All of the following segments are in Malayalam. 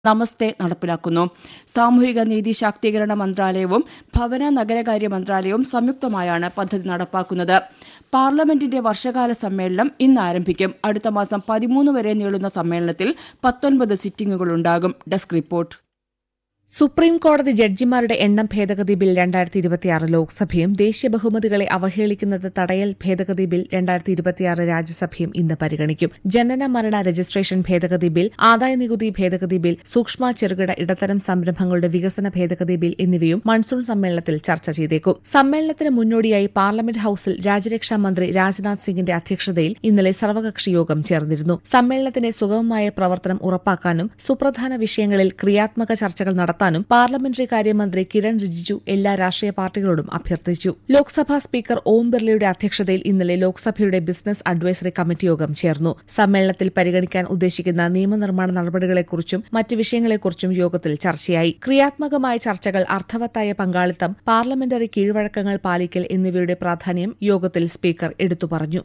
നമസ്തേ നടപ്പിലാക്കുന്നു സാമൂഹിക നീതി ശാക്തീകരണ മന്ത്രാലയവും ഭവന നഗരകാര്യ മന്ത്രാലയവും സംയുക്തമായാണ് പദ്ധതി നടപ്പാക്കുന്നത് പാർലമെന്റിന്റെ വർഷകാല സമ്മേളനം ഇന്ന് ആരംഭിക്കും അടുത്ത മാസം പതിമൂന്ന് വരെ നീളുന്ന സമ്മേളനത്തിൽ പത്തൊൻപത് സിറ്റിംഗുകളുണ്ടാകും ഡെസ്ക് റിപ്പോർട്ട് സുപ്രീം കോടതി ജഡ്ജിമാരുടെ എണ്ണം ഭേദഗതി ബിൽ രണ്ടായിരത്തി ഇരുപത്തിയാറ് ലോക്സഭയും ദേശീയ ബഹുമതികളെ അവഹേളിക്കുന്നത് തടയൽ ഭേദഗതി ബിൽ രണ്ടായിരത്തി ഇരുപത്തിയാറ് രാജ്യസഭയും ഇന്ന് പരിഗണിക്കും ജനന മരണ രജിസ്ട്രേഷൻ ഭേദഗതി ബിൽ ആദായ നികുതി ഭേദഗതി ബിൽ സൂക്ഷ്മ ചെറുകിട ഇടത്തരം സംരംഭങ്ങളുടെ വികസന ഭേദഗതി ബിൽ എന്നിവയും മൺസൂൺ സമ്മേളനത്തിൽ ചർച്ച ചെയ്തേക്കും സമ്മേളനത്തിന് മുന്നോടിയായി പാർലമെന്റ് ഹൌസിൽ രാജ്യരക്ഷാ മന്ത്രി രാജ്നാഥ് സിംഗിന്റെ അധ്യക്ഷതയിൽ ഇന്നലെ സർവകക്ഷി യോഗം ചേർന്നിരുന്നു സമ്മേളനത്തിന്റെ സുഗമമായ പ്രവർത്തനം ഉറപ്പാക്കാനും സുപ്രധാന വിഷയങ്ങളിൽ ക്രിയാത്മക ചർച്ചകൾ നടത്താനും പാർലമെന്ററി കാര്യമന്ത്രി കിരൺ റിജിജു എല്ലാ രാഷ്ട്രീയ പാർട്ടികളോടും അഭ്യർത്ഥിച്ചു ലോക്സഭാ സ്പീക്കർ ഓം ബിർളയുടെ അധ്യക്ഷതയിൽ ഇന്നലെ ലോക്സഭയുടെ ബിസിനസ് അഡ്വൈസറി കമ്മിറ്റി യോഗം ചേർന്നു സമ്മേളനത്തിൽ പരിഗണിക്കാൻ ഉദ്ദേശിക്കുന്ന നിയമനിർമ്മാണ നടപടികളെക്കുറിച്ചും മറ്റ് വിഷയങ്ങളെക്കുറിച്ചും യോഗത്തിൽ ചർച്ചയായി ക്രിയാത്മകമായ ചർച്ചകൾ അർത്ഥവത്തായ പങ്കാളിത്തം പാർലമെന്ററി കീഴ്വഴക്കങ്ങൾ പാലിക്കൽ എന്നിവയുടെ പ്രാധാന്യം യോഗത്തിൽ സ്പീക്കർ എടുത്തു പറഞ്ഞു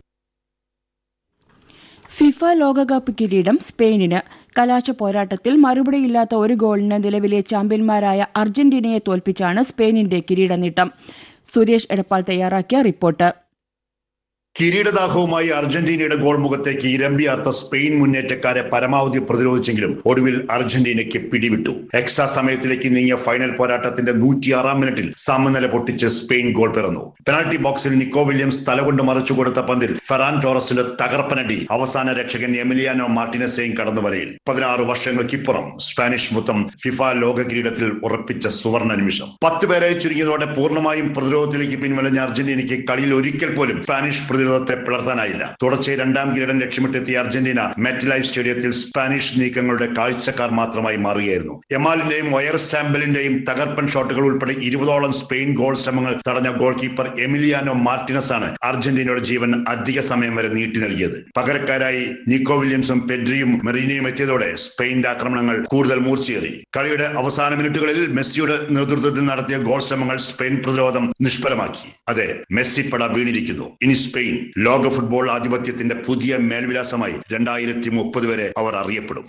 ഫിഫ ലോകകപ്പ് കിരീടം സ്പെയിനിന് കലാശ പോരാട്ടത്തിൽ മറുപടിയില്ലാത്ത ഒരു ഗോളിന് നിലവിലെ ചാമ്പ്യന്മാരായ അർജന്റീനയെ തോൽപ്പിച്ചാണ് സ്പെയിനിന്റെ കിരീട നേട്ടം സുരേഷ് എടപ്പാൾ തയ്യാറാക്കിയ റിപ്പോർട്ട് കിരീടദാഹവുമായി അർജന്റീനയുടെ ഗോൾ മുഖത്തേക്ക് ഇരമ്പിയാർത്ത സ്പെയിൻ മുന്നേറ്റക്കാരെ പരമാവധി പ്രതിരോധിച്ചെങ്കിലും ഒടുവിൽ അർജന്റീനയ്ക്ക് പിടിവിട്ടു എക്സ്ട്രാ സമയത്തിലേക്ക് നീങ്ങിയ ഫൈനൽ പോരാട്ടത്തിന്റെ നൂറ്റിയാറാം മിനിറ്റിൽ സമനില പൊട്ടിച്ച് സ്പെയിൻ ഗോൾ പിറന്നു പെനാൽറ്റി ബോക്സിൽ നിക്കോ വില്യംസ് തലകൊണ്ട് മറിച്ചു കൊടുത്ത പന്തിൽ ഫെറാൻ ടോറസിന്റെ തകർപ്പനടി അവസാന രക്ഷകൻ എമിലിയാനോ മാർട്ടിനസെയും കടന്നു വരയിൽ പതിനാറ് വർഷങ്ങൾക്കിപ്പുറം സ്പാനിഷ് മുത്തം ഫിഫ ലോക കിരീടത്തിൽ ഉറപ്പിച്ച സുവർണ നിമിഷം പത്ത് പേരെ ചുരുങ്ങിയതോടെ പൂർണ്ണമായും പ്രതിരോധത്തിലേക്ക് പിൻവലിഞ്ഞ അർജന്റീനയ്ക്ക് കളിയിൽ ഒരിക്കൽ പോലും സ്പാനിഷ് പ്രതിരോധത്തെ പിളർത്താനായില്ല തുടർച്ചയായി രണ്ടാം കിരീടം ലക്ഷ്യമിട്ടെത്തിയ അർജന്റീന മെറ്റ് ലൈഫ് സ്റ്റേഡിയത്തിൽ സ്പാനിഷ് നീക്കങ്ങളുടെ കാഴ്ചക്കാർ മാത്രമായി മാറുകയായിരുന്നു എമാലിന്റെയും വയർ സാമ്പലിന്റെയും തകർപ്പൻ ഷോട്ടുകൾ ഉൾപ്പെടെ ഇരുപതോളം സ്പെയിൻ ഗോൾ ശ്രമങ്ങൾ തടഞ്ഞ ഗോൾ കീപ്പർ എമിലിയാനോ മാർട്ടിനസ് ആണ് അർജന്റീനയുടെ ജീവൻ അധിക സമയം വരെ നീട്ടി നൽകിയത് പകരക്കാരായി നിക്കോ വില്യംസും പെഡ്രിയും മെറീനയും എത്തിയതോടെ സ്പെയിന്റെ ആക്രമണങ്ങൾ കൂടുതൽ മൂർച്ചയേറി കളിയുടെ അവസാന മിനിറ്റുകളിൽ മെസ്സിയുടെ നേതൃത്വത്തിൽ നടത്തിയ ഗോൾ ശ്രമങ്ങൾ സ്പെയിൻ പ്രതിരോധം നിഷ്ഫലമാക്കി അതെ മെസ്സി പട വീണിരിക്കുന്നു ഇനി സ്പെയിൻ ലോക ഫുട്ബോൾ ആധിപത്യത്തിന്റെ പുതിയ മേൽവിലാസമായി രണ്ടായിരത്തി മുപ്പത് വരെ അവർ അറിയപ്പെടും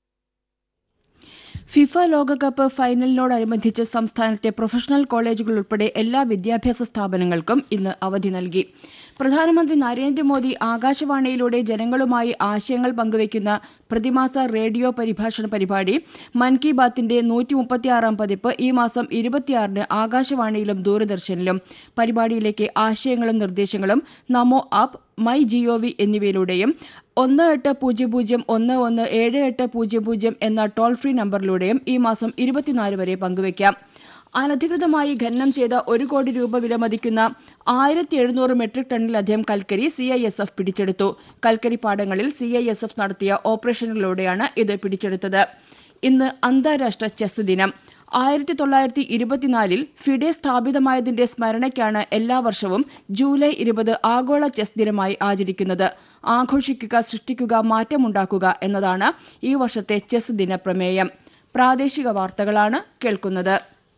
ഫിഫ ലോകകപ്പ് ഫൈനലിനോടനുബന്ധിച്ച് സംസ്ഥാനത്തെ പ്രൊഫഷണൽ കോളേജുകൾ ഉൾപ്പെടെ എല്ലാ വിദ്യാഭ്യാസ സ്ഥാപനങ്ങൾക്കും ഇന്ന് അവധി നൽകി പ്രധാനമന്ത്രി നരേന്ദ്രമോദി ആകാശവാണിയിലൂടെ ജനങ്ങളുമായി ആശയങ്ങൾ പങ്കുവയ്ക്കുന്ന പ്രതിമാസ റേഡിയോ പരിഭാഷണ പരിപാടി മൻ കി ബാത്തിന്റെ നൂറ്റി മുപ്പത്തിയാറാം പതിപ്പ് ഈ മാസം ഇരുപത്തിയാറിന് ആകാശവാണിയിലും ദൂരദർശനിലും പരിപാടിയിലേക്ക് ആശയങ്ങളും നിർദ്ദേശങ്ങളും നമോ ആപ്പ് മൈ ജിഒവി എന്നിവയിലൂടെയും ഒന്ന് എട്ട് പൂജ്യം പൂജ്യം ഒന്ന് ഒന്ന് ഏഴ് എട്ട് പൂജ്യം പൂജ്യം എന്ന ടോൾ ഫ്രീ നമ്പറിലൂടെയും ഈ മാസം ഇരുപത്തിനാല് വരെ പങ്കുവയ്ക്കാം അനധികൃതമായി ഖനനം ചെയ്ത ഒരു കോടി രൂപ വിലമതിക്കുന്ന ആയിരത്തി എഴുന്നൂറ് മെട്രിക് ടണ്ണിലധികം കൽക്കരി സി ഐ എസ് എഫ് പിടിച്ചെടുത്തു കൽക്കരി പാടങ്ങളിൽ സി ഐ എസ് എഫ് നടത്തിയ ഓപ്പറേഷനുകളിലൂടെയാണ് ഇത് പിടിച്ചെടുത്തത് ഇന്ന് അന്താരാഷ്ട്ര ചെസ് ദിനം ആയിരത്തി തൊള്ളായിരത്തി ഇരുപത്തിനാലിൽ ഫിഡെ സ്ഥാപിതമായതിന്റെ സ്മരണയ്ക്കാണ് എല്ലാ വർഷവും ജൂലൈ ഇരുപത് ആഗോള ചെസ് ദിനമായി ആചരിക്കുന്നത് ആഘോഷിക്കുക സൃഷ്ടിക്കുക മാറ്റമുണ്ടാക്കുക എന്നതാണ് ഈ വർഷത്തെ ചെസ് ദിന പ്രമേയം പ്രാദേശിക വാർത്തകളാണ് കേൾക്കുന്നത്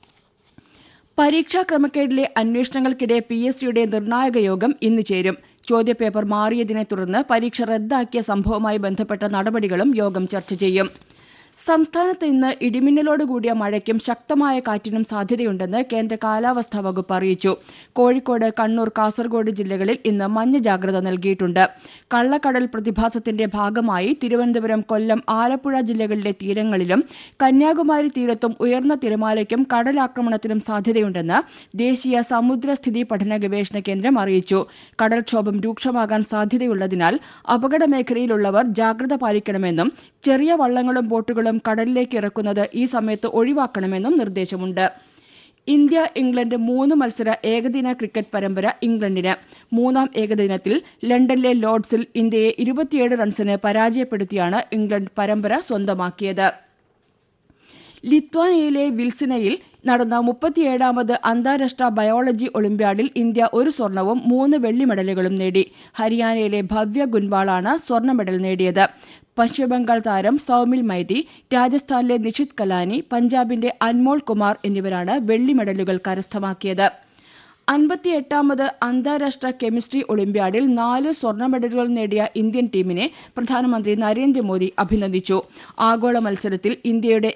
പരീക്ഷാ ക്രമക്കേടിലെ അന്വേഷണങ്ങൾക്കിടെ പി എസ് സിയുടെ നിർണായക യോഗം ഇന്ന് ചേരും ചോദ്യപേപ്പർ മാറിയതിനെ തുടർന്ന് പരീക്ഷ റദ്ദാക്കിയ സംഭവവുമായി ബന്ധപ്പെട്ട നടപടികളും യോഗം ചർച്ച ചെയ്യും സംസ്ഥാനത്ത് ഇന്ന് ഇടിമിന്നലോടുകൂടിയ മഴയ്ക്കും ശക്തമായ കാറ്റിനും സാധ്യതയുണ്ടെന്ന് കേന്ദ്ര കാലാവസ്ഥാ വകുപ്പ് അറിയിച്ചു കോഴിക്കോട് കണ്ണൂർ കാസർഗോഡ് ജില്ലകളിൽ ഇന്ന് മഞ്ഞ ജാഗ്രത നൽകിയിട്ടുണ്ട് കള്ളക്കടൽ പ്രതിഭാസത്തിന്റെ ഭാഗമായി തിരുവനന്തപുരം കൊല്ലം ആലപ്പുഴ ജില്ലകളിലെ തീരങ്ങളിലും കന്യാകുമാരി തീരത്തും ഉയർന്ന തിരമാലയ്ക്കും കടലാക്രമണത്തിനും സാധ്യതയുണ്ടെന്ന് ദേശീയ സമുദ്രസ്ഥിതി പഠന ഗവേഷണ കേന്ദ്രം അറിയിച്ചു കടൽക്ഷോഭം രൂക്ഷമാകാൻ സാധ്യതയുള്ളതിനാൽ അപകട മേഖലയിലുള്ളവർ ജാഗ്രത പാലിക്കണമെന്നും ചെറിയ വള്ളങ്ങളും ബോട്ടുകളും കടലിലേക്ക് ഇറക്കുന്നത് ഈ സമയത്ത് ഒഴിവാക്കണമെന്നും നിർദ്ദേശമുണ്ട് ഇന്ത്യ ഇംഗ്ലണ്ട് മൂന്ന് മത്സര ഏകദിന ക്രിക്കറ്റ് പരമ്പര ഇംഗ്ലണ്ടിന് മൂന്നാം ഏകദിനത്തിൽ ലണ്ടനിലെ ലോർഡ്സിൽ ഇന്ത്യയെ ഇരുപത്തിയേഴ് റൺസിന് പരാജയപ്പെടുത്തിയാണ് ഇംഗ്ലണ്ട് പരമ്പര സ്വന്തമാക്കിയത് ലിത്വാനിയയിലെ വിൽസിനയിൽ നടന്ന മുപ്പത്തിയേഴാമത് അന്താരാഷ്ട്ര ബയോളജി ഒളിമ്പ്യാഡിൽ ഇന്ത്യ ഒരു സ്വർണവും മൂന്ന് വെള്ളി മെഡലുകളും നേടി ഹരിയാനയിലെ ഭവ്യ ഗുൻവാളാണ് സ്വർണ്ണ മെഡൽ നേടിയത് പശ്ചിമബംഗാൾ താരം സൌമിൽ മൈതി രാജസ്ഥാനിലെ നിഷിത് കലാനി പഞ്ചാബിന്റെ അൻമോൾ കുമാർ എന്നിവരാണ് വെള്ളി മെഡലുകൾ കരസ്ഥമാക്കിയത് അൻപത്തിയെട്ടാമത് അന്താരാഷ്ട്ര കെമിസ്ട്രി ഒളിമ്പ്യാഡിൽ നാല് സ്വർണ്ണ മെഡലുകൾ നേടിയ ഇന്ത്യൻ ടീമിനെ പ്രധാനമന്ത്രി നരേന്ദ്രമോദി അഭിനന്ദിച്ചു ആഗോള മത്സരത്തിൽ ഇന്ത്യയുടെ